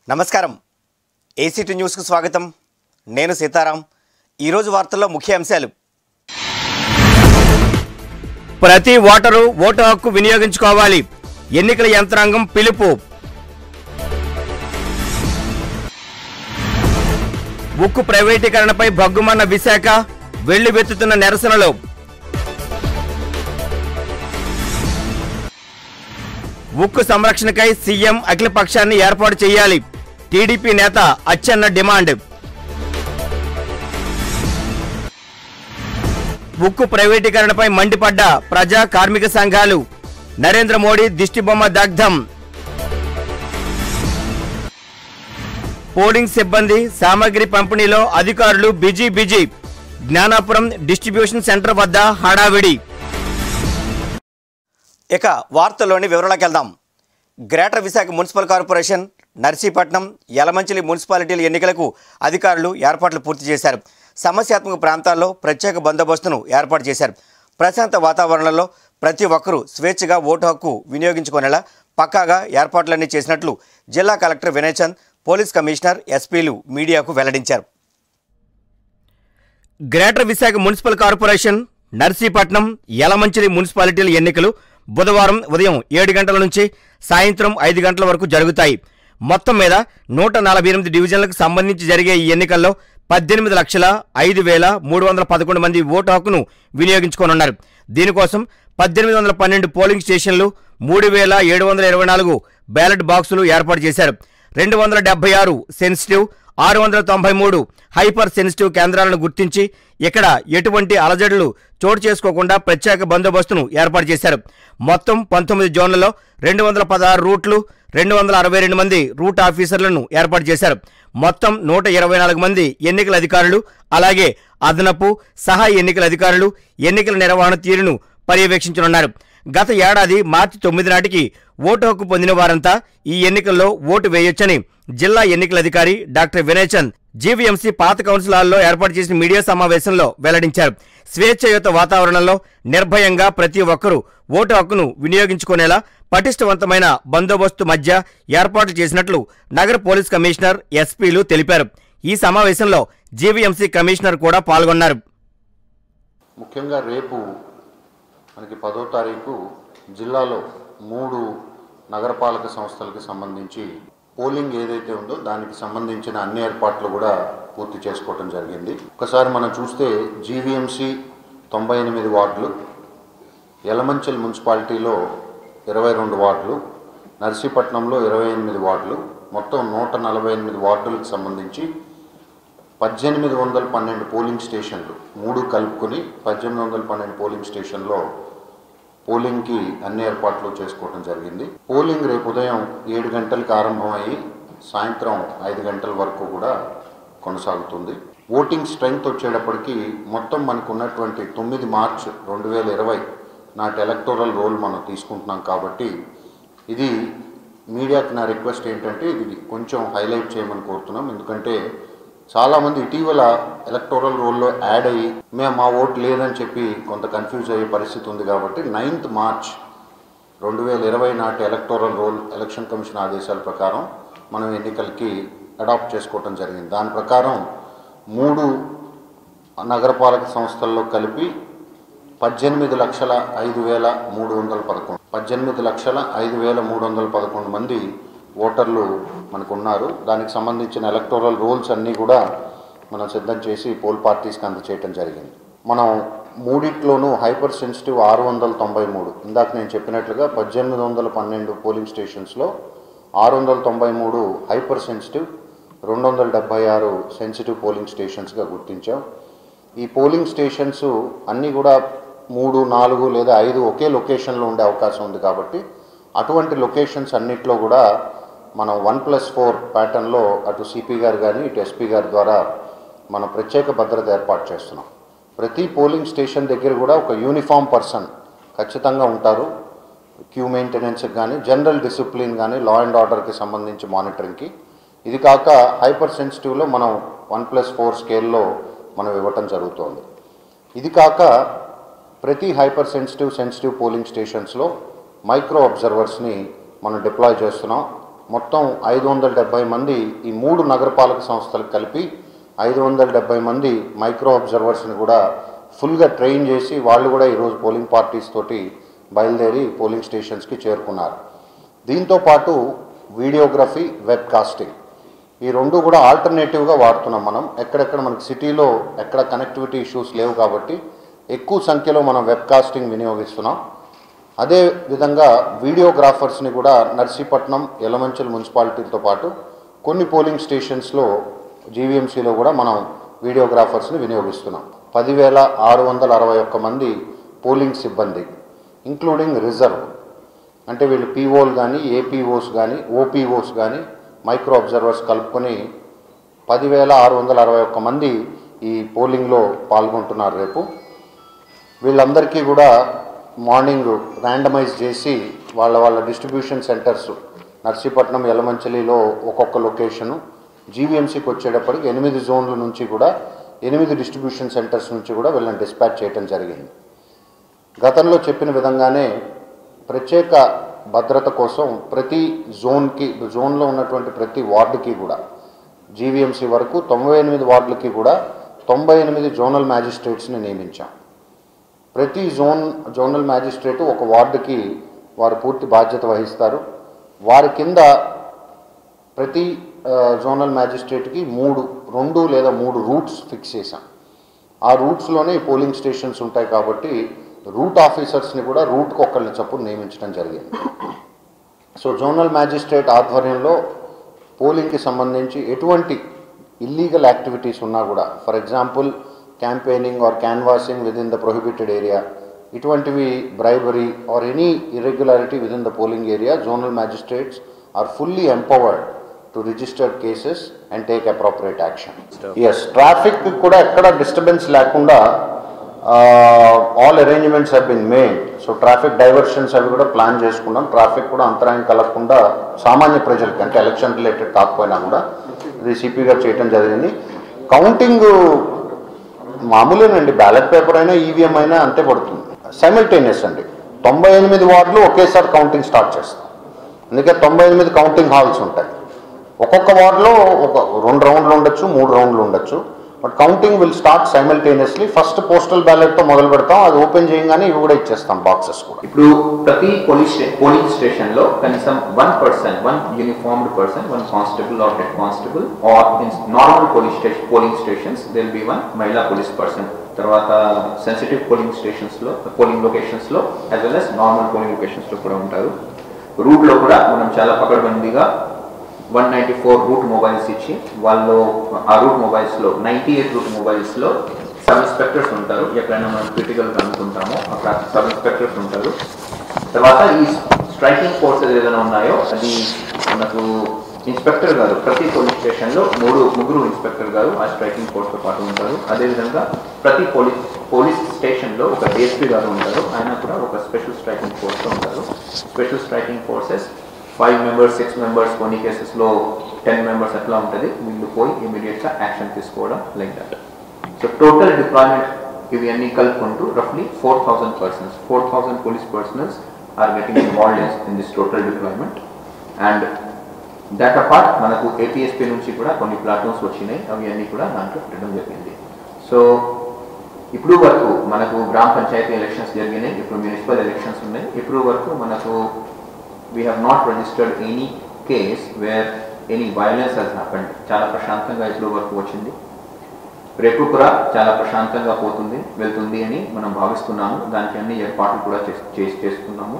నమస్కారం ఏసీటీ న్యూస్కు స్వాగతం నేను సీతారాం ఈరోజు వార్తల్లో ముఖ్య అంశాలు ప్రతి ఓటరు ఓటు హక్కు వినియోగించుకోవాలి ఎన్నికల యంత్రాంగం పిలుపు ఉక్కు ప్రైవేటీకరణపై భగ్గుమన్న విశాఖ వెళ్లివెత్తుతున్న నిరసనలు ఉక్కు సంరక్షణకై సీఎం అఖిలపక్షాన్ని ఏర్పాటు చేయాలి టీడీపీ నేత అచ్చెన్న డిమాండ్ ఉక్కు ప్రైవేటీకరణపై మండిపడ్డ ప్రజా కార్మిక సంఘాలు నరేంద్ర మోడీ దిష్టిబొమ్మ దగ్ధం పోలింగ్ సిబ్బంది సామగ్రి పంపిణీలో అధికారులు busy busy Gnanapuram distribution centre వద్ద హడావిడి ఇక వార్తల్లోని వివరాలకు వెళ్దాం greater Visakha municipal corporation Narsipatnam Yelamanchili మున్సిపాలిటీల ఎన్నికలకు అధికారులు ఏర్పాట్లు పూర్తి చేశారు సమస్యాత్మక ప్రాంతాల్లో ప్రత్యేక బందోబస్తును ఏర్పాటు చేశారు ప్రశాంత వాతావరణంలో ప్రతి ఒక్కరూ స్వేచ్ఛగా ఓటు హక్కు వినియోగించుకునేలా పక్కాగా ఏర్పాట్లన్నీ చేసినట్లు జిల్లా collector Vinay Chand police commissioner ఎస్పీలు మీడియాకు వెల్లడించారు greater Visakha municipal corporation Narsipatnam Yelamanchili మున్సిపాలిటీల ఎన్నికలు బుధవారం ఉదయం ఏడు గంటల నుంచి సాయంత్రం ఐదు గంటల వరకు జరుగుతాయి మొత్తం మీద నూట నలభై ఎనిమిది డివిజన్లకు సంబంధించి జరిగే ఈ ఎన్నికల్లో పద్దెనిమిది లక్షల ఐదు వేల మూడు వందల పదకొండు మంది ఓటు హక్కును వినియోగించుకోనున్నారు దీనికోసం పద్దెనిమిది వందల పన్నెండు పోలింగ్ స్టేషన్లు మూడు వేల ఏడు వందల ఇరవై నాలుగు బ్యాలెట్ బాక్సులు ఏర్పాటు చేశారు రెండు వందల డెబ్బై ఆరు సెన్సిటివ్ ఆరు వందల తొంభై మూడు హైపర్ సెన్సిటివ్ కేంద్రాలను గుర్తించి ఇక్కడ ఎటువంటి అలజడులు చోటు చేసుకోకుండా ప్రత్యేక బందోబస్తును ఏర్పాటు చేశారు మొత్తం పంతొమ్మిది జోన్లలో రెండు వందల పదహారు రూట్లు రెండు వందల అరవై రెండు మంది రూట్ ఆఫీసర్లను ఏర్పాటు చేశారు మొత్తం నూట ఇరవై నాలుగు మంది ఎన్నికల అధికారులు అలాగే అదనపు సహాయ ఎన్నికల అధికారులు ఎన్నికల నిర్వహణ తీరును పర్యవేక్షించనున్నారు గత ఏడాది మార్చి తొమ్మిది నాటికి ఓటు హక్కు పొందిన వారంతా ఈ ఎన్నికల్లో ఓటు వేయొచ్చని జిల్లా ఎన్నికల అధికారి డాక్టర్ వినయ్ చంద్ జీవీఎంసీ పాత కౌన్సిల్ హాల్లో ఏర్పాటు చేసిన మీడియా సమావేశంలో వెల్లడించారు స్వేచ్ఛయుత వాతావరణంలో నిర్భయంగా ప్రతి ఒక్కరూ ఓటు హక్కును వినియోగించుకునేలా పటిష్టవంతమైన బందోబస్తు మధ్య ఏర్పాట్లు చేసినట్లు నగర పోలీస్ కమిషనర్ ఎస్పీలు తెలిపారు ఈ సమావేశంలో జీవీఎంసీ కమిషనర్ కూడా పాల్గొన్నారు ముఖ్యంగా రేపు మనకి పదో తారీఖు జిల్లాలో మూడు నగరపాలక సంస్థలకు సంబంధించి పోలింగ్ ఏదైతే ఉందో దానికి సంబంధించిన అన్ని ఏర్పాట్లు కూడా పూర్తి చేసుకోవటం జరిగింది ఒకసారి మనం చూస్తే జీవీఎంసీ తొంభై ఎనిమిది వార్డులు యలమంచల్ మున్సిపాలిటీలో ఇరవై రెండు వార్డులు నర్సీపట్నంలో ఇరవై ఎనిమిది వార్డులు మొత్తం నూట నలభై ఎనిమిది వార్డులకు సంబంధించి పద్దెనిమిది వందల పన్నెండు పోలింగ్ స్టేషన్లు మూడు కలుపుకొని పద్దెనిమిది వందల పన్నెండు పోలింగ్ స్టేషన్లో పోలింగ్కి అన్ని ఏర్పాట్లు చేసుకోవడం జరిగింది పోలింగ్ రేపు ఉదయం ఏడు గంటలకు ఆరంభమయ్యి సాయంత్రం ఐదు గంటల వరకు కూడా కొనసాగుతుంది ఓటింగ్ స్ట్రెంగ్త్ వచ్చేటప్పటికి మొత్తం మనకు ఉన్నటువంటి తొమ్మిది మార్చ్ రెండు వేల ఇరవై నాటి ఎలక్టోరల్ రోల్ మనం తీసుకుంటున్నాం కాబట్టి ఇది మీడియాకి నా రిక్వెస్ట్ ఏంటంటే ఇది కొంచెం హైలైట్ చేయమని కోరుతున్నాం ఎందుకంటే చాలామంది ఇటీవల ఎలక్టోరల్ రోల్లో యాడ్ అయ్యి మేము మా ఓటు లేదని చెప్పి కొంత కన్ఫ్యూజ్ అయ్యే పరిస్థితి ఉంది కాబట్టి నైన్త్ మార్చ్ రెండు వేల ఇరవై నాటి ఎలక్టోరల్ రోల్ ఎలక్షన్ కమిషన్ ఆదేశాల ప్రకారం మనం ఎన్నికలకి అడాప్ట్ చేసుకోవటం జరిగింది దాని ప్రకారం మూడు నగరపాలక సంస్థల్లో కలిపి పద్దెనిమిది లక్షల ఐదు వేల మూడు వందల పదకొండు పద్దెనిమిది లక్షల ఐదు వేల మూడు వందల పదకొండు మంది ఓటర్లు మనకు ఉన్నారు దానికి సంబంధించిన ఎలక్టోరల్ రూల్స్ అన్నీ కూడా మనం సిద్ధం చేసి పోల్ పార్టీస్కి అందచేయటం జరిగింది మనం మూడిట్లోనూ హైపర్ సెన్సిటివ్ ఆరు వందల తొంభై మూడు ఇందాక నేను చెప్పినట్లుగా పద్దెనిమిది వందల పన్నెండు పోలింగ్ స్టేషన్స్లో ఆరు వందల తొంభై మూడు హైపర్ సెన్సిటివ్ రెండు వందల డెబ్బై ఆరు సెన్సిటివ్ పోలింగ్ స్టేషన్స్గా గుర్తించాం ఈ పోలింగ్ స్టేషన్స్ అన్నీ కూడా మూడు నాలుగు లేదా ఐదు ఒకే లొకేషన్లో ఉండే అవకాశం ఉంది కాబట్టి అటువంటి లొకేషన్స్ అన్నిట్లో కూడా మనం వన్ ప్లస్ ఫోర్ ప్యాటర్న్లో అటు సిపి గారు కానీ ఇటు ఎస్పీ గారి ద్వారా మనం ప్రత్యేక భద్రత ఏర్పాటు చేస్తున్నాం ప్రతి పోలింగ్ స్టేషన్ దగ్గర కూడా ఒక యూనిఫామ్ పర్సన్ ఖచ్చితంగా ఉంటారు క్యూ మెయింటెనెన్స్కి కానీ జనరల్ డిసిప్లిన్ కానీ లా అండ్ ఆర్డర్కి సంబంధించి మానిటరింగ్కి ఇది కాక హైపర్ సెన్సిటివ్లో మనం వన్ ప్లస్ ఫోర్ స్కేల్లో మనం ఇవ్వటం జరుగుతోంది ఇది కాక ప్రతి హైపర్ సెన్సిటివ్ సెన్సిటివ్ పోలింగ్ స్టేషన్స్లో మైక్రో అబ్జర్వర్స్ని మనం డిప్లాయ్ చేస్తున్నాం మొత్తం ఐదు వందల డెబ్బై మంది ఈ మూడు నగరపాలక సంస్థలకు కలిపి ఐదు వందల డెబ్బై మంది మైక్రో అబ్జర్వర్స్ని కూడా ఫుల్గా ట్రైన్ చేసి వాళ్ళు కూడా ఈరోజు పోలింగ్ పార్టీస్ తోటి బయలుదేరి పోలింగ్ స్టేషన్స్కి చేరుకున్నారు దీంతో పాటు వీడియోగ్రఫీ వెబ్ కాస్టింగ్ ఈ రెండు కూడా ఆల్టర్నేటివ్గా వాడుతున్నాం మనం ఎక్కడెక్కడ మనకి సిటీలో ఎక్కడ కనెక్టివిటీ ఇష్యూస్ లేవు కాబట్టి ఎక్కువ సంఖ్యలో మనం వెబ్ కాస్టింగ్ వినియోగిస్తున్నాం అదే విధంగా వీడియోగ్రాఫర్స్ని కూడా నర్సీపట్నం యలమంచల్ మున్సిపాలిటీలతో పాటు కొన్ని పోలింగ్ స్టేషన్స్లో జీవీఎంసీలో కూడా మనం వీడియోగ్రాఫర్స్ని వినియోగిస్తున్నాం పదివేల ఆరు వందల అరవై ఒక్క మంది పోలింగ్ సిబ్బంది ఇంక్లూడింగ్ రిజర్వ్ అంటే వీళ్ళు పీఓలు కానీ ఏపీఓస్ కానీ ఓపీఓస్ కానీ మైక్రో అబ్జర్వర్స్ కలుపుకొని పదివేల ఆరు వందల అరవై ఒక్క మంది ఈ పోలింగ్లో పాల్గొంటున్నారు రేపు వీళ్ళందరికీ కూడా మార్నింగ్ ర్యాండమైజ్ చేసి వాళ్ళ వాళ్ళ డిస్ట్రిబ్యూషన్ సెంటర్స్ నర్సీపట్నం యలమంచలిలో ఒక్కొక్క లొకేషను జీవీఎంసీకి వచ్చేటప్పటికి ఎనిమిది జోన్ల నుంచి కూడా ఎనిమిది డిస్ట్రిబ్యూషన్ సెంటర్స్ నుంచి కూడా వీళ్ళని డిస్పాచ్ చేయడం జరిగింది గతంలో చెప్పిన విధంగానే ప్రత్యేక భద్రత కోసం ప్రతి జోన్కి జోన్లో ఉన్నటువంటి ప్రతి వార్డుకి కూడా జీవీఎంసీ వరకు తొంభై ఎనిమిది వార్డులకి కూడా తొంభై ఎనిమిది జోనల్ మ్యాజిస్ట్రేట్స్ని నియమించాం ప్రతి జోన్ జోనల్ మ్యాజిస్ట్రేటు ఒక వార్డుకి వారు పూర్తి బాధ్యత వహిస్తారు వారి కింద ప్రతి ఆ, జోనల్ మ్యాజిస్ట్రేట్కి మూడు రెండు లేదా మూడు రూట్స్ ఫిక్స్ చేశాం ఆ రూట్స్లోనే ఈ పోలింగ్ స్టేషన్స్ ఉంటాయి కాబట్టి రూట్ ఆఫీసర్స్ని కూడా రూట్కి ఒకళ్ళని చప్పున నియమించడం జరిగింది సో జోనల్ మ్యాజిస్ట్రేట్ ఆధ్వర్యంలో పోలింగ్కి సంబంధించి ఎటువంటి ఇల్లీగల్ యాక్టివిటీస్ ఉన్నా కూడా for example campaigning or canvassing within the prohibited area ఇటువంటివి bribery or any irregularity within the polling area zonal magistrates are fully empowered to register cases and take appropriate action as traffic కూడా ఎక్కడ డిస్టర్బెన్స్ లేకుండా all arrangements have been made so traffic diversions అవి కూడా plan చేసుకున్నాం traffic కూడా అంతరాయం కలగకుండా సామాన్య ప్రజలకి అంటే ఎలక్షన్ రిలేటెడ్ కాకపోయినా కూడా ఇది సిపి గారు చేయటం జరిగింది కౌంటింగ్ మామూలేనండి బ్యాలెట్ పేపర్ అయినా ఈవీఎం అయినా అంతే పడుతుంది సైమిల్టేనియస్ అండి తొంభై ఎనిమిది వార్డులు ఒకేసారి కౌంటింగ్ స్టార్ట్ చేస్తాం అందుకే తొంభై ఎనిమిది కౌంటింగ్ హాల్స్ ఉంటాయి ఒక్కొక్క వార్డులో ఒక రెండు రౌండ్లు ఉండొచ్చు మూడు రౌండ్లు ఉండొచ్చు but counting will start simultaneously first postal బ్యాలెట్తో మొదలు పెడతాం అది ఓపెన్ చేయగానే ఇవి కూడా ఇచ్చేస్తాం బాక్సెస్ కూడా ఇప్పుడు ప్రతి పోలీస్ స్టే- పోలింగ్ స్టేషన్ లో కనీసం one person one uniformed person one constable or head constable or in normal police station polling stations will be one మహిళా పోలీస్ పర్సన్ తర్వాత సెన్సిటివ్ పోలింగ్ స్టేషన్స్ లో పోలింగ్ లొకేషన్స్ లో as well as normal polling locations లో కూడా ఉంటారు route లో కూడా మనం చాలా పకడ్బందీగా one ninety four route mobiles ఇచ్చి వాళ్ళు ఆ రూట్ మొబైల్స్ లో నైంటీ ఎయిట్ రూట్ మొబైల్స్ లో సబ్ ఇన్స్పెక్టర్స్ ఉంటారు ఎక్కడైనా మనం క్రిటికల్ అనుకుంటామో అక్కడ సబ్ ఇన్స్పెక్టర్స్ ఉంటారు తర్వాత ఈ స్ట్రైకింగ్ ఫోర్సెస్ ఏదైనా ఉన్నాయో అది మనకు ఇన్స్పెక్టర్ గారు ప్రతి పోలీస్ స్టేషన్ లో మూడు ముగ్గురు ఇన్స్పెక్టర్ గారు ఆ స్ట్రైకింగ్ ఫోర్స్ తో పాటు ఉంటారు అదేవిధంగా ప్రతి పోలీస్ పోలీస్ స్టేషన్ లో ఒక డిఎస్పీ గారు ఉంటారు ఆయన కూడా ఒక స్పెషల్ స్ట్రైకింగ్ ఫోర్స్ తో ఉంటారు special striking forces five members six members కొన్ని కేసెస్ లో టెన్ మెంబర్స్ అట్లా ఉంటుంది వీళ్ళు పోయి ఇమీడియట్ గా యాక్షన్ తీసుకోవడం like that so total deployment ఇవి అన్ని కలుపుకుంటూ రఫ్లీ four thousand persons four thousand police personnels are getting involve in this total deployment and that apart మనకు ఏపీఎస్పీ నుంచి కూడా కొన్ని ప్లాటూన్స్ వచ్చినాయి అవి అన్ని కూడా దాంట్లో పెట్టడం జరిగింది సో ఇప్పుడు వరకు మనకు గ్రామ పంచాయతీ ఎలక్షన్స్ జరిగినాయి ఇప్పుడు మున్సిపల్ ఎలక్షన్స్ ఉన్నాయి ఇప్పుడు వరకు మనకు we have not registered any case where any violence has happened చాలా ప్రశాంతంగా ఇప్పుడు వరకు వచ్చింది రేపు కూడా చాలా ప్రశాంతంగా పోతుంది వెళ్తుంది అని మనం భావిస్తున్నాము దానికి అన్ని ఏర్పాట్లు కూడా చేస్- చేసి చేస్తున్నాము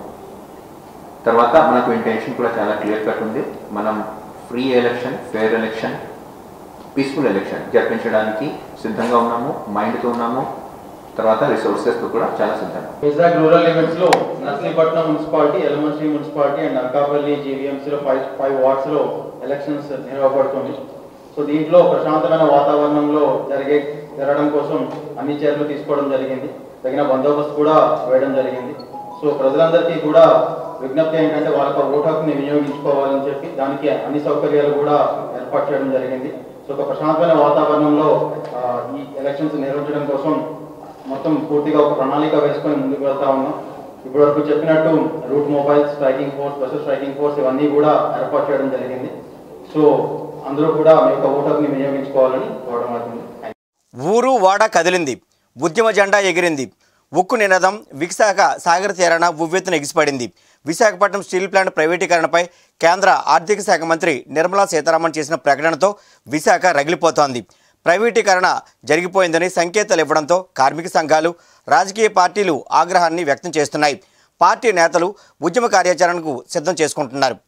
తర్వాత మనకు ఇంటెన్షన్ కూడా చాలా క్లియర్ కట్ ఉంది మనం free election fair election peaceful election జరిపించడానికి సిద్ధంగా ఉన్నాము మైండ్తో ఉన్నాము తర్వాత రిసోర్సెస్తో కూడా చాలా సిద్ధంగా వైజాగ్ రూరల్ లిమిట్స్ లో Narsipatnam municipality Elamanchili municipality and Anakapalli GVMC లో ఫైవ్ ఫైవ్ వార్డ్స్ లో ఎలక్షన్స్ నిర్వహపడుతుంది సో దీంట్లో ప్రశాంతమైన వాతావరణంలో జరిగే జరగడం కోసం అన్ని చర్యలు తీసుకోవడం జరిగింది తగిన బందోబస్తు కూడా వేయడం జరిగింది సో ప్రజలందరికీ కూడా విజ్ఞప్తి ఏంటంటే వాళ్ళ యొక్క ఓటు హక్కుని వినియోగించుకోవాలని చెప్పి దానికి అన్ని సౌకర్యాలు కూడా ఏర్పాటు చేయడం జరిగింది సో ఒక ప్రశాంతమైన వాతావరణంలో ఆ, ఈ ఎలక్షన్స్ నిర్వహించడం కోసం మొత్తం పూర్తిగా ఒక ప్రణాళిక వేసుకొని ముందుకు వెళ్తా ఉన్నాం ఇప్పటివరకు చెప్పినట్టు route mobile striking force special striking force ఇవన్నీ కూడా ఏర్పాటు చేయడం జరిగింది సో అందరూ కూడా మీ యొక్క ఓటర్ని వినియోగించుకోవాలని కోరడం అవుతుంది ఊరు వాడ కదిలింది ఉద్యమ జెండా ఎగిరింది ఉక్కు నినాదం విశాఖ సాగర తీరాన ఉవ్వెత్తున ఎగిసిపడింది విశాఖపట్నం స్టీల్ ప్లాంట్ ప్రైవేటీకరణపై కేంద్ర ఆర్థిక శాఖ మంత్రి నిర్మలా సీతారామన్ చేసిన ప్రకటనతో విశాఖ రగిలిపోతోంది ప్రైవేటీకరణ జరిగిపోయిందని సంకేతాలు ఇవ్వడంతో కార్మిక సంఘాలు రాజకీయ పార్టీలు ఆగ్రహాన్ని వ్యక్తం చేస్తున్నాయి పార్టీ నేతలు ఉద్యమ కార్యాచరణకు సిద్ధం చేసుకుంటున్నారు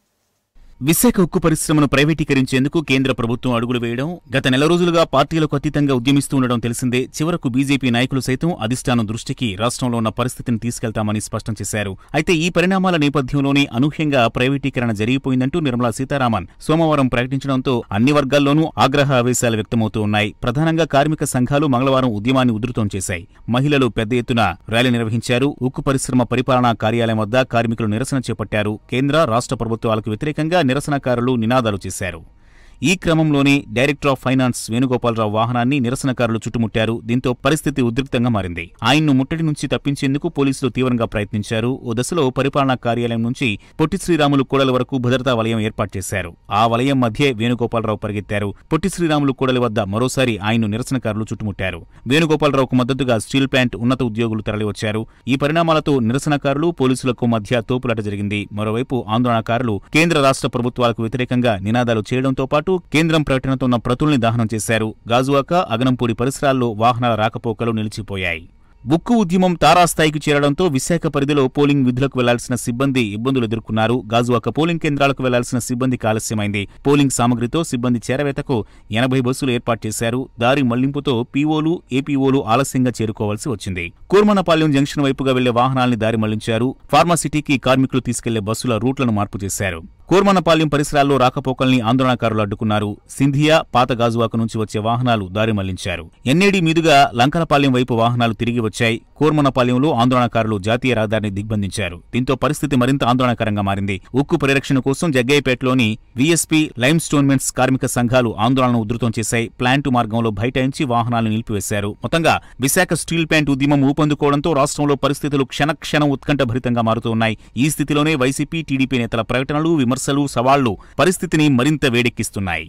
విశాఖ ఉక్కు పరిశ్రమను ప్రైవేటీకరించేందుకు కేంద్ర ప్రభుత్వం అడుగులు వేయడం గత నెల రోజులుగా పార్టీలకు అతీతంగా ఉద్యమిస్తూ ఉండడం తెలిసిందే చివరకు బీజేపీ నాయకులు సైతం అధిష్టానం దృష్టికి రాష్ట్రంలో ఉన్న పరిస్థితిని తీసుకెళ్తామని స్పష్టం చేశారు అయితే ఈ పరిణామాల నేపథ్యంలోనే అనూహ్యంగా ప్రైవేటీకరణ జరిగిపోయిందంటూ నిర్మలా సీతారామన్ సోమవారం ప్రకటించడంతో అన్ని వర్గాల్లోనూ ఆగ్రహ ఆవేశాలు వ్యక్తమవుతూ ఉన్నాయి ప్రధానంగా కార్మిక సంఘాలు మంగళవారం ఉద్యమాన్ని ఉధృతం చేశాయి మహిళలు పెద్ద ఎత్తున ర్యాలీ నిర్వహించారు ఉక్కు పరిశ్రమ పరిపాలనా కార్యాలయం వద్ద కార్మికులు నిరసన చేపట్టారు కేంద్ర రాష్ట్ర ప్రభుత్వాలకు వ్యతిరేకంగా నిరసనకారులు నినాదాలు చేశారు ఈ క్రమంలోనే డైరెక్టర్ ఆఫ్ ఫైనాన్స్ వేణుగోపాలరావు వాహనాన్ని నిరసనకారులు చుట్టుముట్టారు దీంతో పరిస్థితి ఉద్రిక్తంగా మారింది ఆయన్ను ముట్టడి నుంచి తప్పించేందుకు పోలీసులు తీవ్రంగా ప్రయత్నించారు ఓ దశలో పరిపాలనా కార్యాలయం నుంచి పొట్టి శ్రీరాములు కూడలి వరకు భద్రతా వలయం ఏర్పాటు చేశారు ఆ వలయం మధ్యే వేణుగోపాలరావు పరిగెత్తారు పొట్టి శ్రీరాములు కూడలి వద్ద మరోసారి ఆయన్ను నిరసనకారులు చుట్టుముట్టారు వేణుగోపాలరావుకు మద్దతుగా స్టీల్ ప్లాంట్ ఉన్నత ఉద్యోగులు తరలివచ్చారు ఈ పరిణామాలతో నిరసనకారులు పోలీసులకు మధ్య తోపులాట జరిగింది మరోవైపు ఆందోళనకారులు కేంద్ర రాష్ట్ర ప్రభుత్వాలకు వ్యతిరేకంగా నినాదాలు చేయడంతో పాటు కేంద్రం ప్రకటనతో ఉన్న ప్రతుల్ని దహనం చేశారు గాజువాక అగనంపూడి పరిసరాల్లో వాహనాల రాకపోకలు నిలిచిపోయాయి ఉక్కు ఉద్యమం తారాస్థాయికి చేరడంతో విశాఖ పరిధిలో పోలింగ్ విధులకు వెళ్లాల్సిన సిబ్బంది ఇబ్బందులు ఎదుర్కొన్నారు గాజువాక పోలింగ్ కేంద్రాలకు వెళ్లాల్సిన సిబ్బందికి ఆలస్యమైంది పోలింగ్ సామగ్రితో సిబ్బంది చేరవేతకు ఎనభై బస్సులు ఏర్పాటు చేశారు దారి మళ్లింపుతో పీఓలు ఏపీఓలు ఆలస్యంగా చేరుకోవాల్సి వచ్చింది కూర్మనపాలెం జంక్షన్ వైపుగా వెళ్లే వాహనాల్ని దారి మళ్లించారు ఫార్మాసిటీకి కార్మికులు తీసుకెళ్లే బస్సుల రూట్లను మార్పు చేశారు కూర్మనపాలెం పరిసరాల్లో రాకపోకల్ని ఆందోళనకారులు అడ్డుకున్నారు సింధియా పాత గాజువాక నుంచి వచ్చే వాహనాలు దారి మళ్లించారు ఎన్నేడి మీదుగా లంకనపాలెం వైపు వాహనాలు తిరిగి వచ్చాయి కూర్మనపాలెంలో ఆందోళనకారులు జాతీయ రహదారిని దిగ్బంధించారు దీంతో పరిస్థితి మరింత ఆందోళనకరంగా మారింది ఉక్కు పరిరక్షణ కోసం జగ్గయ్యపేటలోని వీఎస్పీ లైమ్ స్టోన్మెంట్స్ కార్మిక సంఘాలు ఆందోళనను ఉధృతం చేశాయి ప్లాంటు మార్గంలో బైఠాయించి వాహనాలను నిలిపివేశారు మొత్తంగా విశాఖ స్టీల్ ప్లాంట్ ఉద్యమం ఊపందుకోవడంతో రాష్ట్రంలో పరిస్థితులు క్షణక్షణం ఉత్కంఠభరితంగా మారుతూ ఉన్నాయి ఈ స్థితిలోనే వైసీపీ టీడీపీ నేతల ప్రకటనలు విమర్శలు సవాళ్లు పరిస్థితిని మరింత వేడెక్కిస్తున్నాయి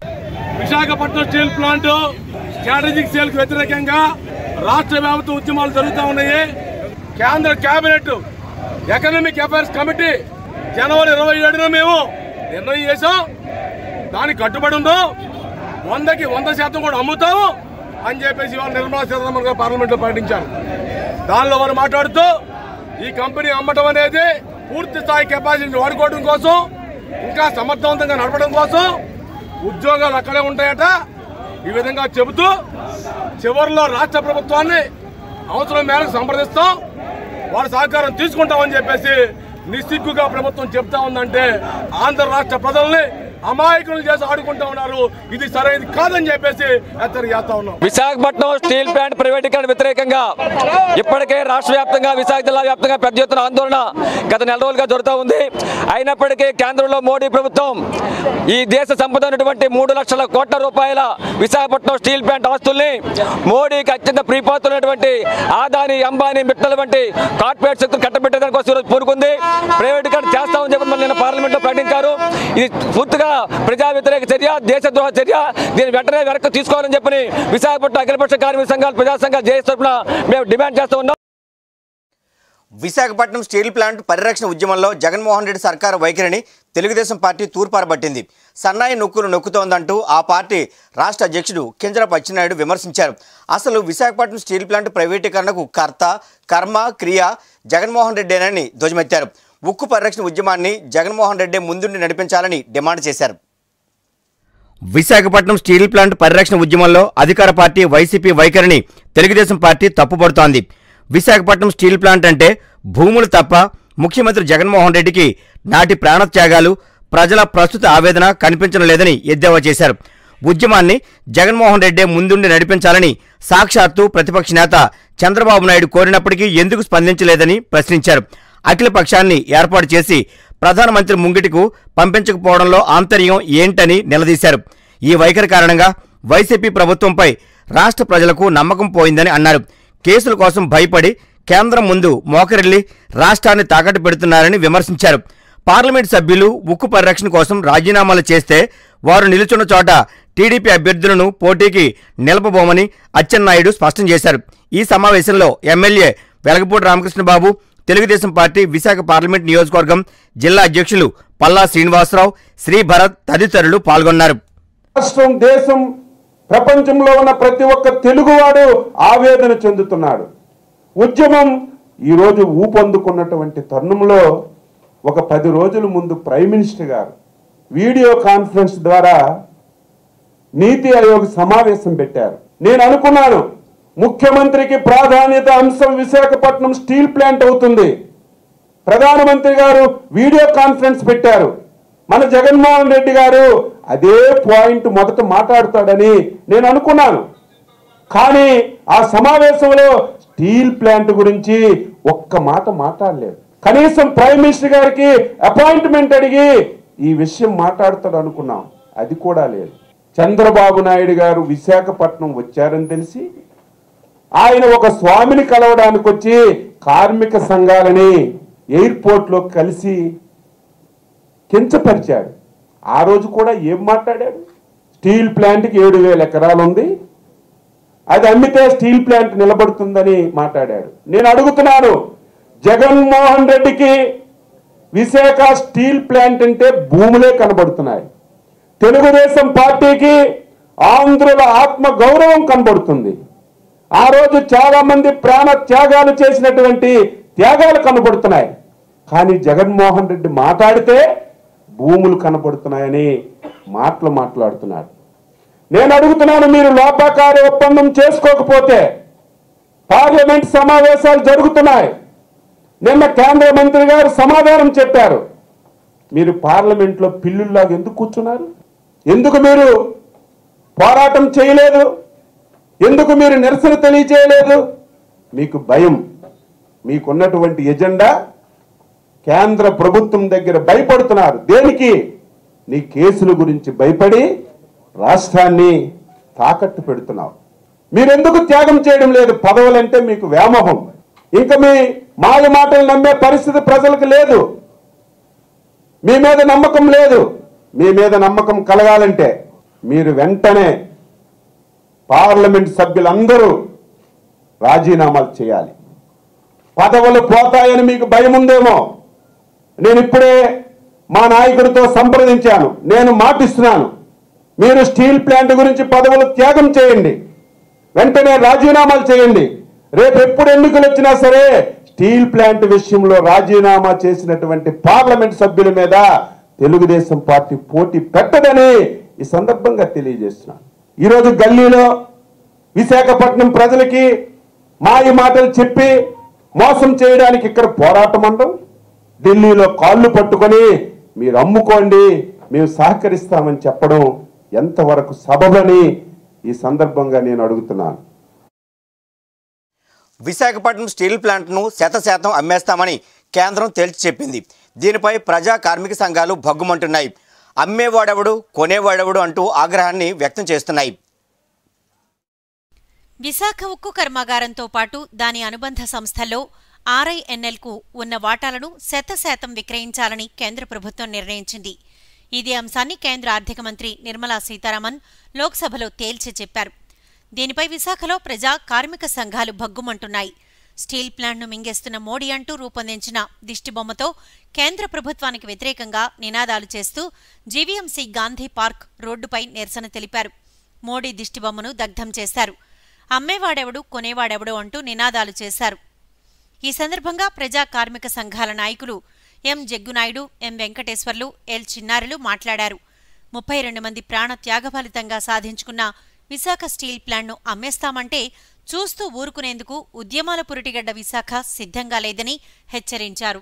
Visakhapatnam steel plant strategic sale కు వ్యతిరేకంగా రాష్ట్ర వ్యాప్త ఉద్యమాలు జరుగుతూ ఉన్నాయి కేంద్ర కేబినెట్ ఎకనామిక్ అఫైర్స్ కమిటీ జనవరి ఇరవై ఏడున మేము నిర్ణయం చేసాం దానికి కట్టుబడి ఉందో వందకి వంద శాతం కూడా అమ్ముతాము అని చెప్పేసి ఇవాళ నిర్మలా సీతారామన్ గారు పార్లమెంట్లో ప్రకటించారు దానిలో వారు మాట్లాడుతూ ఈ కంపెనీ అమ్మటం అనేది పూర్తి స్థాయి కెపాసిటీని వాడుకోవడం కోసం ఇంకా సమర్థవంతంగా నడపడం కోసం ఉద్యోగాలు అక్కడే ఉంటాయట ఈ విధంగా చెబుతూ చివరిలో రాష్ట్ర ప్రభుత్వాన్ని అవసరం మేరకు సంప్రదిస్తాం వారి సహకారం తీసుకుంటామని చెప్పేసి నిస్సిగ్గుగా ప్రభుత్వం చెప్తా ఉందంటే ఆంధ్ర రాష్ట్ర ప్రజల్ని అమాయకులు చేసి ఆడుకుంటా ఉన్నారు ఇది సరైనది కాదని చెప్పేసి హెచ్చరిక చేస్తా ఉన్నాం విశాఖపట్నం స్టీల్ ప్లాంట్ ప్రైవేటీకరణ వ్యతిరేకంగా ఇప్పటికే రాష్ట్ర వ్యాప్తంగా విశాఖ జిల్లా వ్యాప్తంగా పెద్ద ఎత్తున ఆందోళన గత నెల రోజులుగా జరుగుతూ ఉంది అయినప్పటికీ కేంద్రంలో మోడీ ప్రభుత్వం ఈ దేశ సంపద ఉన్నటువంటి మూడు లక్షల కోట్ల రూపాయల విశాఖపట్నం స్టీల్ ప్లాంట్ ఆస్తుల్ని మోడీకి అత్యంత ప్రీపోతున్నటువంటి ఆదాని అంబానీ మిట్టల వంటి కార్పొరేట్ శక్తులు కట్టబెట్టేదాని కోసం ఈరోజు పూనుకుంది ప్రైవేటీకరణ చేస్తామని చెప్పి మళ్ళీ నిన్న పార్లమెంట్లో ప్రకటించారు ఇది పూర్తిగా ప్రజా వ్యతిరేక చర్య దేశద్రోహ చర్య దీన్ని వెంటనే వెనక్కి తీసుకోవాలని చెప్పని విశాఖపట్నం అఖిలపక్ష కార్మిక సంఘాలు ప్రజా సంఘాలు జేఎస్ తరఫున మేము డిమాండ్ చేస్తూ ఉన్నాం విశాఖపట్నం స్టీల్ ప్లాంట్ పరిరక్షణ ఉద్యమంలో జగన్మోహన్ రెడ్డి సర్కారు వైఖరిని తెలుగుదేశం పార్టీ తూర్పారబట్టింది సన్నాయి నొక్కులు నొక్కుతోందంటూ ఆ పార్టీ రాష్ట్ర అధ్యక్షుడు కింజరపు అచ్చెన్నాయుడు విమర్శించారు అసలు విశాఖపట్నం స్టీల్ ప్లాంట్ ప్రైవేటీకరణకు కర్త కర్మ క్రియ జగన్మోహన్ రెడ్డేనని ధ్వజమెత్తారు ఉక్కు పరిరక్షణ ఉద్యమాన్ని జగన్మోహన్ రెడ్డి ముందుండి నడిపించాలని డిమాండ్ చేశారు విశాఖపట్నం స్టీల్ ప్లాంట్ పరిరక్షణ ఉద్యమంలో అధికార పార్టీ వైసీపీ వైఖరిని తెలుగుదేశం పార్టీ తప్పుపడుతోంది విశాఖపట్నం స్టీల్ ప్లాంట్ అంటే భూములు తప్ప ముఖ్యమంత్రి జగన్మోహన్ రెడ్డికి నాటి ప్రాణత్యాగాలు ప్రజల ప్రస్తుత ఆవేదన కనిపించడం లేదని ఎద్దేవా చేశారు ఉద్యమాన్ని జగన్మోహన్ రెడ్డి ముందుండి నడిపించాలని సాక్షాత్తు ప్రతిపక్ష నేత చంద్రబాబు నాయుడు కోరినప్పటికీ ఎందుకు స్పందించలేదని ప్రశ్నించారు అఖిల పక్షాన్ని ఏర్పాటు చేసి ప్రధానమంత్రి ముంగిటికు పంపించకపోవడంలో ఆంతర్యం ఏంటని నిలదీశారు ఈ వైఖరి కారణంగా వైసీపీ ప్రభుత్వంపై రాష్ట్ర ప్రజలకు నమ్మకం పోయిందని అన్నారు కేసుల కోసం భయపడి కేంద్రం ముందు మోకరిల్లి రాష్ట్రాన్ని తాకట్టు పెడుతున్నారని విమర్శించారు పార్లమెంట్ సభ్యులు ఉక్కు పరిరక్షణ కోసం రాజీనామాలు చేస్తే వారు నిలుచున్న చోట టీడీపీ అభ్యర్థులను పోటీకి నిలపబోమని అచ్చెన్నాయుడు స్పష్టం చేశారు ఈ సమావేశంలో MLA Velagapudi Ramakrishnababu Telugu Desam party Visakha parliament నియోజకవర్గం జిల్లా అధ్యక్షులు పల్లా శ్రీనివాసరావు శ్రీ భరత్ తదితరులు పాల్గొన్నారు రాష్ట్రం దేశం ప్రపంచంలో ఉన్న ప్రతి ఒక్క తెలుగువాడు ఆవేదన చెందుతున్నాడు ఉద్యమం ఈరోజు ఊపందుకున్నటువంటి తరుణంలో ఒక పది రోజుల ముందు ప్రైమ్ మినిస్టర్ గారు వీడియో కాన్ఫరెన్స్ ద్వారా నీతి ఆయోగ్ సమావేశం పెట్టారు నేను అనుకున్నాను ముఖ్యమంత్రికి ప్రాధాన్యత అంశం విశాఖపట్నం స్టీల్ ప్లాంట్ అవుతుంది ప్రధానమంత్రి గారు వీడియో కాన్ఫరెన్స్ పెట్టారు మన జగన్మోహన్ రెడ్డి గారు అదే పాయింట్ మొదట మాట్లాడతాడని నేను అనుకున్నాను కానీ ఆ సమావేశంలో స్టీల్ ప్లాంట్ గురించి ఒక్క మాట మాట్లాడలేదు కనీసం ప్రైమ్ మినిస్టర్ గారికి అపాయింట్మెంట్ అడిగి ఈ విషయం మాట్లాడతాడు అనుకున్నాం అది కూడా లేదు చంద్రబాబు నాయుడు గారు విశాఖపట్నం వచ్చారని తెలిసి ఆయన ఒక స్వామిని కలవడానికి వచ్చి కార్మిక సంఘాలని ఎయిర్పోర్ట్ లో కలిసి కించపరిచాడు ఆ రోజు కూడా ఏం మాట్లాడాడు స్టీల్ ప్లాంట్కి ఏడు వేల ఎకరాలు ఉంది అది అమ్మితే స్టీల్ ప్లాంట్ నిలబడుతుందని మాట్లాడాడు నేను అడుగుతున్నాను జగన్మోహన్ రెడ్డికి విశాఖ స్టీల్ ప్లాంట్ అంటే భూములే కనబడుతున్నాయి తెలుగుదేశం పార్టీకి ఆంధ్రుల ఆత్మ గౌరవం కనబడుతుంది ఆ రోజు చాలా మంది ప్రాణ త్యాగాలు చేసినటువంటి త్యాగాలు కనబడుతున్నాయి కానీ జగన్మోహన్ రెడ్డి మాట్లాడితే భూములు కనబడుతున్నాయని మాటలు మాట్లాడుతున్నాడు నేను అడుగుతున్నాను మీరు లోపాకార ఒప్పందం చేసుకోకపోతే పార్లమెంట్ సమావేశాలు జరుగుతున్నాయి నిన్న కేంద్ర మంత్రి గారు సమాధానం చెప్పారు మీరు పార్లమెంట్లో పిల్లుల్లాగా ఎందుకు కూర్చున్నారు ఎందుకు మీరు పోరాటం చేయలేదు ఎందుకు మీరు నిరసన తెలియజేయలేదు మీకు భయం మీకున్నటువంటి ఎజెండా కేంద్ర ప్రభుత్వం దగ్గర భయపడుతున్నారు దేనికి నీ కేసుల గురించి భయపడి రాష్ట్రాన్ని తాకట్టు పెడుతున్నావు మీరెందుకు త్యాగం చేయడం లేదు పదవులంటే మీకు వ్యామోహం ఇంకా మీ మాయ మాటలు నమ్మే పరిస్థితి ప్రజలకు లేదు మీ మీద నమ్మకం లేదు మీ మీద నమ్మకం కలగాలంటే మీరు వెంటనే పార్లమెంట్ సభ్యులందరూ రాజీనామాలు చేయాలి పదవులు పోతాయని మీకు భయం ఉందేమో నేను ఇప్పుడే మా నాయకుడితో సంప్రదించాను నేను మాటిస్తున్నాను మీరు స్టీల్ ప్లాంట్ గురించి పదవులు త్యాగం చేయండి వెంటనే రాజీనామాలు చేయండి రేపు ఎప్పుడు ఎన్నికలు వచ్చినా సరే స్టీల్ ప్లాంట్ విషయంలో రాజీనామా చేసినటువంటి పార్లమెంట్ సభ్యుల మీద తెలుగుదేశం పార్టీ పోటీ పెట్టదని ఈ సందర్భంగా తెలియజేస్తున్నాను ఈరోజు గల్లీలో విశాఖపట్నం ప్రజలకి మాయ మాటలు చెప్పి మోసం చేయడానికి ఇక్కడ పోరాటం అండం ఢిల్లీలో కాళ్ళు పట్టుకొని మీరు అమ్ముకోండి మేము సహకరిస్తామని చెప్పడం ఎంతవరకు సబబని ఈ సందర్భంగా నేను అడుగుతున్నాను విశాఖపట్నం స్టీల్ ప్లాంట్ను శత శాతం అమ్మేస్తామని కేంద్రం తేల్చి చెప్పింది దీనిపై ప్రజా కార్మిక సంఘాలు భగ్గుమంటున్నాయి అమ్మేవాడెవడు కొనేవాడెవడు అంటూ ఆగ్రహాన్ని వ్యక్తం చేస్తున్నాయి విశాఖ ఉక్కు కర్మాగారంతో పాటు దాని అనుబంధ సంస్థల్లో ఆర్ఐఎన్ఎల్కు ఉన్న వాటాలను శతశాతం విక్రయించాలని కేంద్ర ప్రభుత్వం నిర్ణయించింది ఇదే అంశాన్ని కేంద్ర ఆర్థిక మంత్రి నిర్మలా సీతారామన్ లోక్సభలో తేల్చి చెప్పారు దీనిపై విశాఖలో ప్రజా కార్మిక సంఘాలు భగ్గుమంటున్నాయి స్టీల్ ప్లాంట్ను మింగేస్తున్న మోడీ అంటూ రూపొందించిన దిష్టిబొమ్మతో కేంద్ర ప్రభుత్వానికి వ్యతిరేకంగా నినాదాలు చేస్తూ జీవీఎంసీ గాంధీ పార్క్ రోడ్డుపై నిరసన తెలిపారు మోడీ దిష్టిబొమ్మను దగ్ధం చేశారు అమ్మేవాడెవడు కొనేవాడెవడు అంటూ నినాదాలు చేశారు ఈ సందర్భంగా ప్రజా కార్మిక సంఘాల నాయకులు M Jaggunaidu M Venkateswarlu L చిన్నారులు మాట్లాడారు ముప్పై రెండు మంది ప్రాణ త్యాగఫలితంగా సాధించుకున్న విశాఖ స్టీల్ ప్లాంట్ను అమ్మేస్తామంటే చూస్తూ ఊరుకునేందుకు ఉద్యమాల పురిటిగడ్డ విశాఖ సిద్ధంగా లేదని హెచ్చరించారు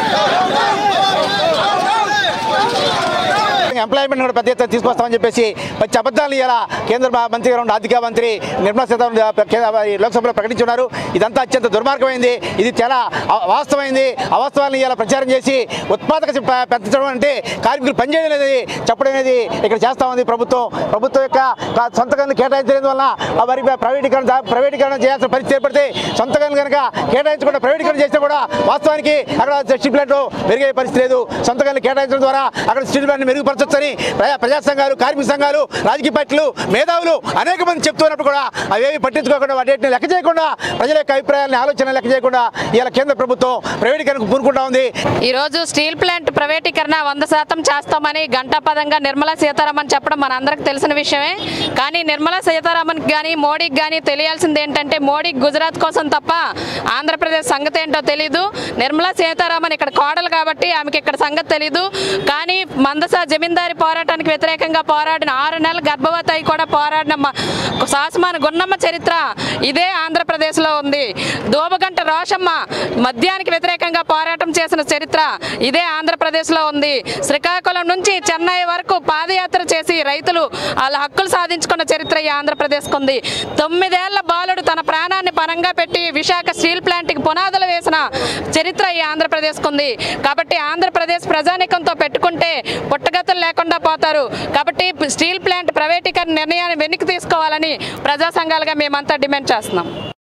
ఎంప్లాయ్మెంట్ కూడా పెద్ద ఎత్తున తీసుకొస్తామని చెప్పేసి మంచి అబద్ధాలు ఇలా కేంద్ర మా- మంత్రి గారు ఉన్న ఆర్థిక మంత్రి నిర్మలా సీతారామన్ కే- ఈ లోక్సభలో ప్రకటించున్నారు ఇదంతా అత్యంత దుర్మార్గమైంది ఇది చాలా అ- వాస్తవమైంది అవాస్తవాలను ఇలా ప్రచారం చేసి ఉత్పాదక శ- పె- పెంచడం అంటే కార్మికులు పనిచేయడం అనేది చెప్పడం అనేది ఇక్కడ చేస్తా ఉంది ప్రభుత్వం ప్రభుత్వం యొక్క కా- సొంత గనులు కేటాయించడం వల్ల ఆ మరి ప్రైవేటీకరణ జా- ప్రైవేటీకరణ చేయాల్సిన పరిస్థితి ఏర్పడితే సొంత గనులు కనుక కేటాయించకుండా ప్రైవేటీకరణ చేసినా కూడా వాస్తవానికి అక్కడ స్టీల్ ప్లాంట్ మెరుగయ్యే పరిస్థితి లేదు సొంత గనులు కేటాయించడం ద్వారా అక్కడ స్టీల్ ప్లాంట్ మెరుగుపరచొచ్చని ప్రజా ప్రజా సంఘాలు కార్మిక సంఘాలు రాజకీయ పార్టీలు మేధావులు అనేక మంది చెప్తున్నప్పుడు కూడా అవేవి పట్టించుకోకుండా వాటిని లెక్క చేయకుండా ప్రజల యొక్క అభిప్రాయాలను ఆలోచన లెక్క చేయకుండా ఇలా కేంద్ర ప్రభుత్వం ప్రైవేటీకరణకు పూనుకుంటా ఉంది ఈరోజు స్టీల్ ప్లాంట్ ప్రైవేటీకరణ వంద శాతం చేస్తామని గంటాపదంగా నిర్మలా సీతారామన్ చెప్పడం మనందరికి తెలిసిన విషయమే కానీ నిర్మలా సీతారామన్ కానీ మోడీకి కానీ తెలియాల్సింది ఏంటంటే మోడీ గుజరాత్ కోసం తప్ప ఆంధ్రప్రదేశ్ సంగతి ఏంటో తెలీదు నిర్మలా సీతారామన్ ఇక్కడ కోడలు కాబట్టి ఆమెకి ఇక్కడ సంగతి తెలీదు కానీ మందస జమీందారి పోరాటానికి వ్యతిరేకంగా పోరాడిన ఆరు నెలల గర్భవతి అయి కూడా పోరాడిన మ- శాసమాన గున్నమ్మ చరిత్ర ఇదే ఆంధ్రప్రదేశ్లో ఉంది దోబగంట రోషమ్మ మద్యానికి వ్యతిరేకంగా పోరాటం చేసిన చరిత్ర ఇదే ఆంధ్రప్రదేశ్లో ఉంది శ్రీకాకుళం నుంచి చెన్నై వరకు పాదయాత్ర చేసి రైతులు వాళ్ళ హక్కులు సాధించుకున్న చరిత్ర ఈ ఆంధ్రప్రదేశ్కు ఉంది తొమ్మిదేళ్ల బాలుడు తన ప్రాణాన్ని పరంగా పెట్టి విశాఖ స్టీల్ ప్లాంట్కి పునాదులు వేసిన చరిత్ర ఈ ఆంధ్రప్రదేశ్కు ఉంది కాబట్టి ఆంధ్రప్రదేశ్ ప్రజానికంతో పెట్టుకుంటే పుట్టగతులు లేకుండా పోతారు కాబట్టి స్టీల్ ప్లాంట్ ప్రైవేటీకరణ నిర్ణయాన్ని వెనక్కి తీసుకోవాలని ప్రజా సంఘాలుగా మేమంతా డిమాండ్ చేస్తున్నాం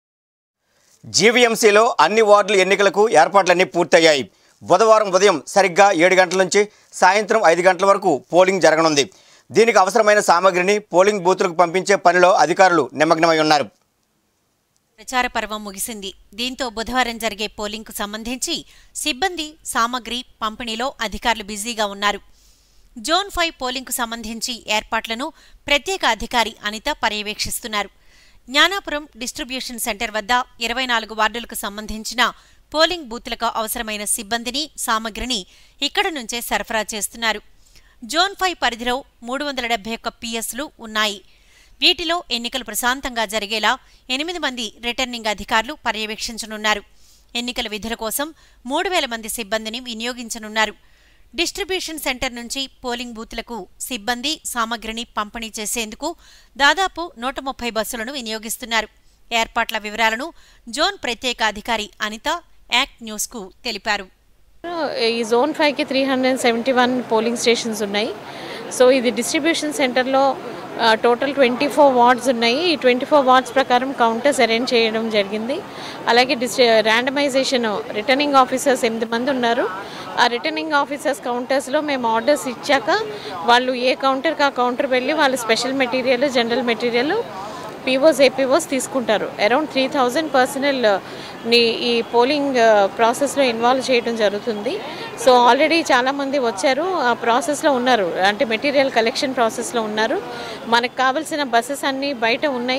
జీవీఎంసీలో అన్ని వార్డుల ఎన్నికలకు ఏర్పాట్లన్నీ పూర్తయ్యాయి బుధవారం ఉదయం సరిగ్గా ఏడు గంటల నుంచి సాయంత్రం ఐదు గంటల వరకు పోలింగ్ జరగనుంది దీనికి అవసరమైన సామగ్రిని పోలింగ్ బూతులకు పంపించే పనిలో అధికారులు నిమగ్నమై ఉన్నారు ప్రచార పర్వం ముగిసింది దీంతో బుధవారం జరిగే పోలింగ్కు సంబంధించి సిబ్బంది సామగ్రి పంపిణీలో అధికారులు బిజీగా ఉన్నారు జోన్ ఫైవ్ పోలింగ్కు సంబంధించి ఏర్పాట్లను ప్రత్యేక అధికారి అనిత పర్యవేక్షిస్తున్నారు జ్ఞానాపురం డిస్ట్రిబ్యూషన్ సెంటర్ వద్ద ఇరవై నాలుగు వార్డులకు సంబంధించిన పోలింగ్ బూత్లకు అవసరమైన సిబ్బందిని సామగ్రిని ఇక్కడ నుంచే సరఫరా చేస్తున్నారు జోన్ ఫైవ్ పరిధిలో మూడు వందల డెబ్బై ఒక్క పిఎస్లు ఉన్నాయి వీటిలో ఎన్నికలు ప్రశాంతంగా జరిగేలా ఎనిమిది మంది రిటర్నింగ్ అధికారులు పర్యవేక్షించనున్నారు ఎన్నికల విధుల కోసం మూడు వేల మంది సిబ్బందిని వినియోగించనున్నారు డిస్ట్రిబ్యూషన్ సెంటర్ నుంచి పోలింగ్ బూత్లకు సిబ్బంది సామగ్రిని పంపిణీ చేసేందుకు దాదాపు నూట ముప్పై బస్సులను వినియోగిస్తున్నారు ఏర్పాట్ల వివరాలను జోన్ ప్రత్యేక అధికారి అనిత యాక్ట్ న్యూస్కు తెలిపారు ఈ జోన్ ఫైవ్కి three hundred seventy one polling stations ఉన్నాయి సో ఇది డిస్ట్రిబ్యూషన్ సెంటర్లో టోటల్ ట్వంటీ ఫోర్ వార్డ్స్ ఉన్నాయి ఈ ట్వంటీ ఫోర్ వార్డ్స్ ప్రకారం కౌంటర్స్ అరేంజ్ చేయడం జరిగింది అలాగే డిస్ట్రి ర్యాండమైజేషన్ రిటర్నింగ్ ఆఫీసర్స్ ఎనిమిది మంది ఉన్నారు ఆ రిటర్నింగ్ ఆఫీసర్స్ కౌంటర్స్లో మేము ఆర్డర్స్ ఇచ్చాక వాళ్ళు ఏ కౌంటర్కి ఆ కౌంటర్ వెళ్ళి వాళ్ళు special material general material POs APOs తీసుకుంటారు అరౌండ్ త్రీ థౌజండ్ పర్సనల్ ని ఈ పోలింగ్ ప్రాసెస్లో ఇన్వాల్వ్ చేయడం జరుగుతుంది సో ఆల్రెడీ చాలామంది వచ్చారు ఆ ప్రాసెస్లో ఉన్నారు అంటే మెటీరియల్ కలెక్షన్ ప్రాసెస్లో ఉన్నారు మనకు కావాల్సిన బస్సెస్ అన్నీ బయట ఉన్నాయి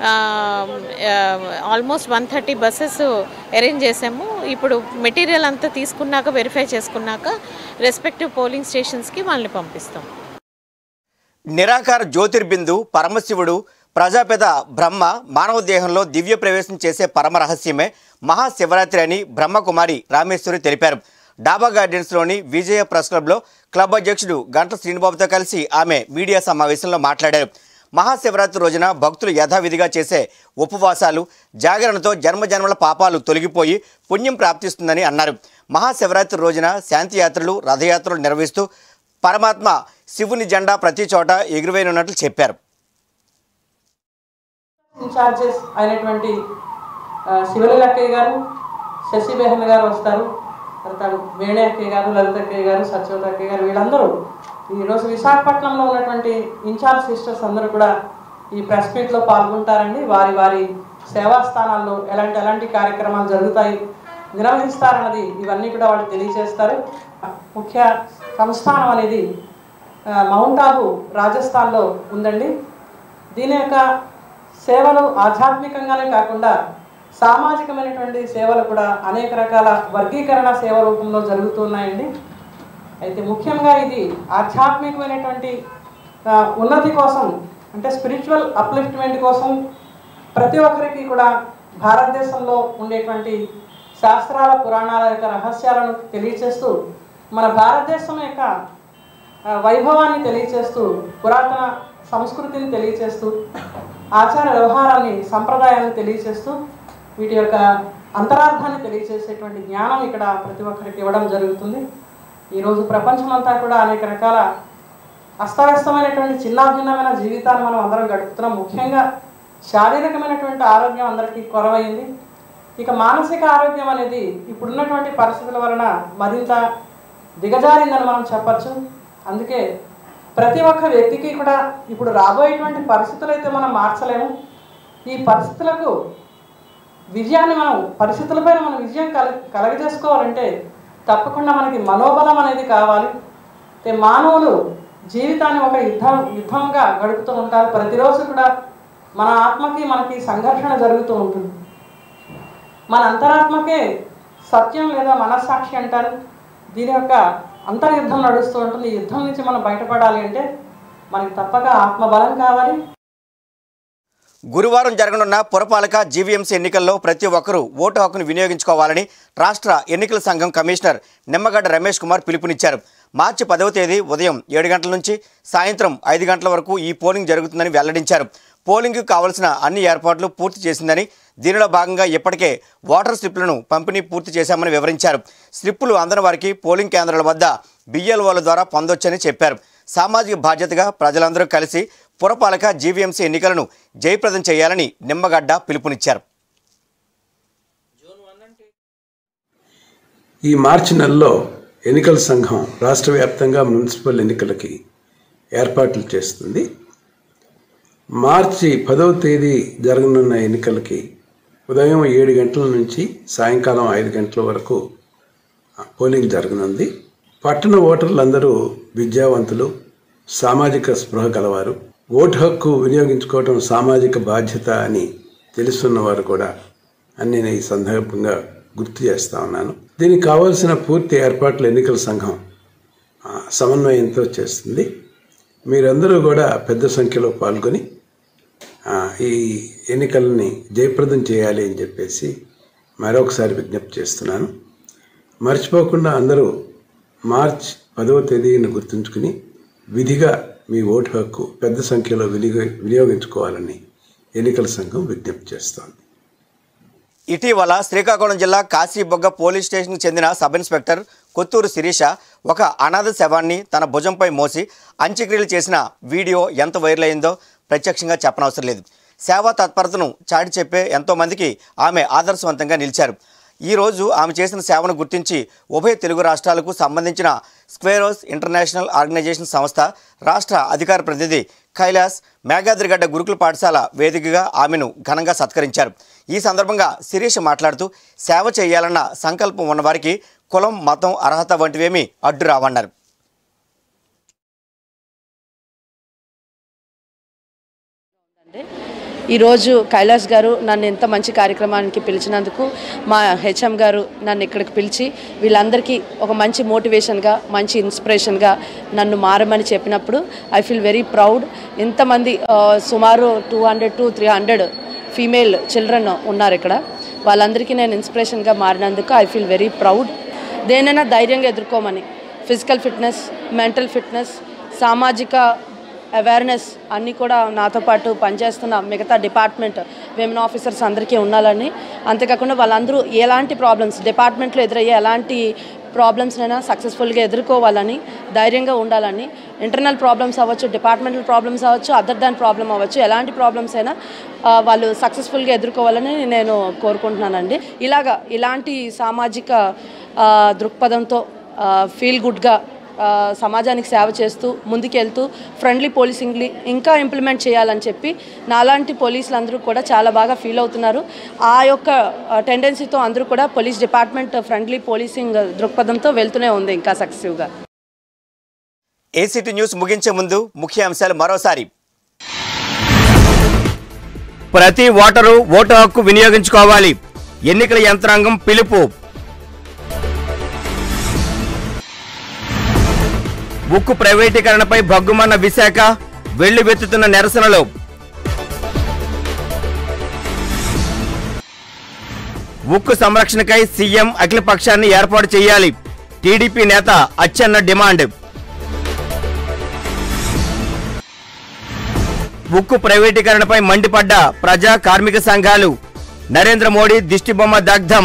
almost one thirty buses arrange చేసాము ఇప్పుడు మెటీరియల్ అంతా తీసుకున్నాక వెరిఫై చేసుకున్నాక రెస్పెక్టివ్ పోలింగ్ స్టేషన్స్కి వాళ్ళని పంపిస్తాం నిరాకార జ్యోతిర్బిందు పరమశివుడు ప్రజాపిత బ్రహ్మ మానవ దేహంలో దివ్య ప్రవేశం చేసే పరమ రహస్యమే మహాశివరాత్రి అని బ్రహ్మకుమారి రామేశ్వరి తెలిపారు డాబా గార్డెన్స్లోని విజయ ప్రెస్ క్లబ్లో క్లబ్ అధ్యక్షుడు గంట శ్రీనిబాబుతో కలిసి ఆమె మీడియా సమావేశంలో మాట్లాడారు మహాశివరాత్రి రోజున భక్తులు యథావిధిగా చేసే ఉపవాసాలు జాగరణతో జన్మజన్మల పాపాలు తొలగిపోయి పుణ్యం ప్రాప్తిస్తుందని అన్నారు మహాశివరాత్రి రోజున శాంతియాత్రలు రథయాత్రలు నిర్వహిస్తూ పరమాత్మ శివుని జెండా ప్రతి చోట ఎగురువేనున్నట్లు చెప్పారు ఇన్ఛార్జెస్ అయినటువంటి ఆ, శివలీల అక్కయ్య గారు శశి బెహన్ గారు వస్తారు తర్వాత వేణి అక్కయ్య గారు లలిత అక్కయ్య గారు సత్యవత అక్కయ్య గారు వీళ్ళందరూ ఈరోజు విశాఖపట్నంలో ఉన్నటువంటి ఇన్ఛార్జ్ సిస్టర్స్ అందరూ కూడా ఈ ప్రెస్ మీట్లో పాల్గొంటారండి వారి వారి సేవా స్థానాల్లో ఎలాంటి ఎలాంటి కార్యక్రమాలు జరుగుతాయి నిర్వహిస్తారన్నది ఇవన్నీ కూడా వాళ్ళు తెలియజేస్తారు ముఖ్య సంస్థానం అనేది ఆ, మౌంట్ ఆబు రాజస్థాన్లో ఉందండి దీని యొక్క సేవలు ఆధ్యాత్మికంగానే కాకుండా సామాజికమైనటువంటి సేవలు కూడా అనేక రకాల వర్గీకరణ సేవ రూపంలో జరుగుతున్నాయండి అయితే ముఖ్యంగా ఇది ఆధ్యాత్మికమైనటువంటి ఆ, ఉన్నతి కోసం అంటే స్పిరిచువల్ అప్లిఫ్ట్మెంట్ కోసం ప్రతి ఒక్కరికి కూడా భారతదేశంలో ఉండేటువంటి శాస్త్రాల పురాణాల యొక్క రహస్యాలను తెలియచేస్తూ మన భారతదేశం యొక్క ఆ, వైభవాన్ని తెలియచేస్తూ పురాతన సంస్కృతిని తెలియచేస్తూ ఆచార వ్యవహారాన్ని సంప్రదాయాన్ని తెలియచేస్తూ వీటి యొక్క అంతరార్థాన్ని తెలియచేసేటువంటి జ్ఞానం ఇక్కడ ప్రతి ఒక్కరికి ఇవ్వడం జరుగుతుంది ఈరోజు ప్రపంచమంతా కూడా అనేక రకాల అస్తవ్యస్తమైనటువంటి చిన్నాభిన్నమైన జీవితాన్ని మనం అందరం గడుపుతున్నాం ముఖ్యంగా శారీరకమైనటువంటి ఆరోగ్యం అందరికీ కొరవైంది ఇక మానసిక ఆరోగ్యం అనేది ఇప్పుడున్నటువంటి పరిస్థితుల వలన మరింత దిగజారిందని మనం చెప్పచ్చు అందుకే ప్రతి ఒక్క వ్యక్తికి కూడా ఇప్పుడు రాబోయేటువంటి పరిస్థితులు అయితే మనం మార్చలేము ఈ పరిస్థితులకు విజయాన్ని మనం పరిస్థితులపైన మనం విజయం కల కలగజేసుకోవాలంటే తప్పకుండా మనకి మనోబలం అనేది కావాలి అయితే మానవులు జీవితాన్ని ఒక యుద్ధం యుద్ధంగా గడుపుతూ ఉంటారు ప్రతిరోజు కూడా మన ఆత్మకి మనకి సంఘర్షణ జరుగుతూ ఉంటుంది మన అంతరాత్మకే సత్యం లేదా మనస్సాక్షి అంటారు దీని యొక్క అంతర్యుద్ధం నడుస్తూ ఉంటుంది ఈ యుద్ధం నుంచి మనం బయటపడాలి అంటే మనకి తప్పక ఆత్మబలం కావాలి గురువారం జరగనున్న పురపాలక జీవీఎంసీ ఎన్నికల్లో ప్రతి ఒక్కరూ ఓటు హక్కును వినియోగించుకోవాలని రాష్ట్ర ఎన్నికల సంఘం కమిషనర్ నిమ్మగడ్డ రమేష్ కుమార్ పిలుపునిచ్చారు మార్చి పదవ తేదీ ఉదయం ఏడు గంటల నుంచి సాయంత్రం ఐదు గంటల వరకు ఈ పోలింగ్ జరుగుతుందని వెల్లడించారు పోలింగ్కు కావలసిన అన్ని ఏర్పాట్లు పూర్తి చేసిందని దీనిలో భాగంగా ఇప్పటికే ఓటర్ స్లిప్లను పంపిణీ పూర్తి చేశామని వివరించారు స్లిప్పులు అందని వారికి పోలింగ్ కేంద్రాల వద్ద బిఎల్ఓల ద్వారా పొందొచ్చని చెప్పారు సామాజిక బాధ్యతగా ప్రజలందరూ కలిసి పురపాలక జీవీఎంసీ ఎన్నికలను జయప్రదం చేయాలని నిమ్మగడ్డ పిలుపునిచ్చారు ఈ మార్చి నెలలో ఎన్నికల సంఘం రాష్ట్ర వ్యాప్తంగా మున్సిపల్ ఎన్నికలకి ఏర్పాట్లు చేస్తుంది మార్చి పదవ తేదీ జరగనున్న ఎన్నికలకి ఉదయం ఏడు గంటల నుంచి సాయంకాలం ఐదు గంటల వరకు పోలింగ్ జరగనుంది పట్టణ ఓటర్లందరూ విద్యావంతులు సామాజిక స్పృహ గలవారు ఓటు హక్కు వినియోగించుకోవడం సామాజిక బాధ్యత అని తెలుసున్నవారు కూడా అని నేను ఈ సందర్భంగా గుర్తు చేస్తా ఉన్నాను దీనికి కావాల్సిన పూర్తి ఏర్పాట్లు ఎన్నికల సంఘం ఆ, సమన్వయంతో చేస్తుంది మీరందరూ కూడా పెద్ద సంఖ్యలో పాల్గొని ఆ, ఈ ఎన్నికలని జయప్రదం చేయాలి అని చెప్పేసి మరొకసారి విజ్ఞప్తి చేస్తున్నాను మర్చిపోకుండా అందరూ మార్చ్ పదవ తేదీని గుర్తుంచుకుని విధిగా మీ ఓటు హక్కు పెద్ద సంఖ్యలో వినియోగ వినియోగించుకోవాలని ఎన్నికల సంఘం విజ్ఞప్తి చేస్తోంది ఇటీవల శ్రీకాకుళం జిల్లా కాశీబొగ్గ పోలీస్ స్టేషన్కు చెందిన సబ్ ఇన్స్పెక్టర్ కొత్తూరు శిరీష ఒక అనాథ శవాన్ని తన భుజంపై మోసి అంత్యక్రియలు చేసిన వీడియో ఎంత వైరల్ అయిందో ప్రత్యక్షంగా చెప్పనవసరం లేదు సేవా తత్పరతను చాటి చెప్పే ఎంతోమందికి ఆమె ఆదర్శవంతంగా నిలిచారు ఈ రోజు ఆమె చేసిన సేవను గుర్తించి ఉభయ తెలుగు రాష్ట్రాలకు సంబంధించిన స్క్వేరోస్ ఇంటర్నేషనల్ ఆర్గనైజేషన్ సంస్థ రాష్ట్ర అధికార ప్రతినిధి కైలాస్ మేఘాద్రిగడ్డ గురుకుల పాఠశాల వేదికగా ఆమెను ఘనంగా సత్కరించారు ఈ సందర్భంగా శిరీష్ మాట్లాడుతూ సేవ చేయాలన్న సంకల్పం ఉన్నవారికి కులం మతం అర్హత వంటివేమీ అడ్డు రావన్నారు ఈరోజు కైలాస్ గారు నన్ను ఇంత మంచి కార్యక్రమానికి పిలిచినందుకు మా హెచ్ఎం గారు నన్ను ఇక్కడికి పిలిచి వీళ్ళందరికీ ఒక మంచి మోటివేషన్గా మంచి ఇన్స్పిరేషన్గా నన్ను మారమని చెప్పినప్పుడు ఐ ఫీల్ వెరీ ప్రౌడ్ ఇంతమంది ఆ, సుమారు two hundred to three hundred female children ఉన్నారు ఇక్కడ వాళ్ళందరికీ నేను ఇన్స్పిరేషన్గా మారినందుకు ఐ ఫీల్ వెరీ ప్రౌడ్ దేనైనా ధైర్యంగా ఎదుర్కోమని ఫిజికల్ ఫిట్నెస్ మెంటల్ ఫిట్నెస్ సామాజిక అవేర్నెస్ అన్నీ కూడా నాతో పాటు పనిచేస్తున్న మిగతా డిపార్ట్మెంట్ విమెన్ ఆఫీసర్స్ అందరికీ ఉండాలని అంతేకాకుండా వాళ్ళందరూ ఎలాంటి ప్రాబ్లమ్స్ డిపార్ట్మెంట్లో ఎదురయ్యే ఎలాంటి ప్రాబ్లమ్స్నైనా సక్సెస్ఫుల్గా ఎదుర్కోవాలని ధైర్యంగా ఉండాలని ఇంటర్నల్ ప్రాబ్లమ్స్ అవ్వచ్చు డిపార్ట్మెంటల్ ప్రాబ్లమ్స్ అవ్వచ్చు అదర్ దాన్ ప్రాబ్లమ్ అవ్వచ్చు ఎలాంటి ప్రాబ్లమ్స్ అయినా ఆ, వాళ్ళు సక్సెస్ఫుల్గా ఎదుర్కోవాలని నేను కోరుకుంటున్నానండి ఇలాగా ఇలాంటి సామాజిక ఆ, దృక్పథంతో ఫీల్ గుడ్గా ఆ, సమాజానికి సేవ చేస్తూ ముందుకెళ్తూ ఫ్రెండ్లీ పోలీసింగ్ ఇంకా ఇంప్లిమెంట్ చేయాలని చెప్పి నాలాంటి పోలీసులు అందరూ కూడా చాలా బాగా ఫీల్ అవుతున్నారు ఆ యొక్క టెండెన్సీతో అందరూ కూడా పోలీస్ డిపార్ట్మెంట్ ఫ్రెండ్లీ పోలీసింగ్ దృక్పథంతో వెళ్తూనే ఉంది ఇంకా సక్సెసివ్గా ఏసీటీ న్యూస్ ముగించే ముందు ముఖ్య అంశాలు మరోసారి ప్రతి ఓటరు ఓటు హక్కు వినియోగించుకోవాలి ఎన్నికల యంత్రాంగం పిలుపు ఉక్కు ప్రైవేటీకరణపై భగ్గుమన్న విశాఖ వెళ్లి వెత్తుతున్న నిరసనలు ఉక్కు సంరక్షణకై సీఎం అఖిలపక్షాన్ని ఏర్పాటు చేయాలి టీడీపీ నేత అచ్చెన్న డిమాండ్ ఉక్కు ప్రైవేటీకరణపై మండిపడ్డ ప్రజా కార్మిక సంఘాలు నరేంద్ర మోడీ దిష్టిబొమ్మ దగ్ధం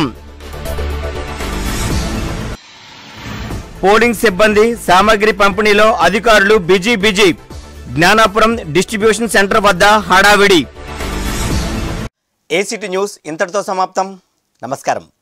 పోలింగ్ సిబ్బంది సామగ్రి పంపిణీలో అధికారులు busy busy Gnanapuram distribution centre వద్ద హడావిడి ఏసీటీ న్యూస్ ఇంతటితో సమాప్తం నమస్కారం